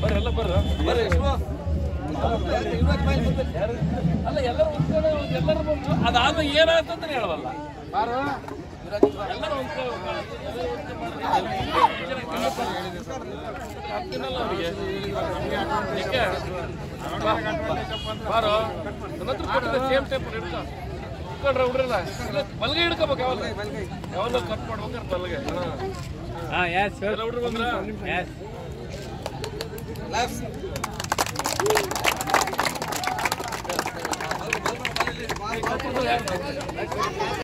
ಬರ್ರಿ ಎಲ್ಲ ಬರ್ರ ಬರ್ರಿ ಅಲ್ಲ ಎಲ್ಲರೂ ಒಂದ್ಕಡೆ ಎಲ್ಲರೂ ಬಂದು ಅದಾದ್ಮೇಲೆ ಏನಾಗ್ತಂತ ಹೇಳವಲ್ಲ ಎಲ್ಲರೂ ಒಂದ್ಕಡೆ ಆಗ್ತೀನಲ್ಲ ಅವ್ರಿಗೆ ಏಕೆ? ಬಾ, ಬಾ. ಬಾರೋ ನನ್ನ ಹತ್ರ ಕೊಟ್ಟಿದ್ದೆ ಸೇಮ್ ಟೈಪ್ ಹಿಡ್ಕೊ ಹಿಡ್ಕೊಂಡ್ರೆ ಹುಡ್ರಲ್ಲ ಇಲ್ಲ ಬಲ್ಗೆ ಹಿಡ್ಕೋಬೇಕು ಯಾವಲ್ಲ ಯಾವಲ್ಲ ಕಟ್ ಮಾಡ್ಬೇಕಾರೆ ಬಲ್ಗೆ ಹಾ. ಎಲ್ಲ ಹುಡ್ರು ಬಂದ್ರ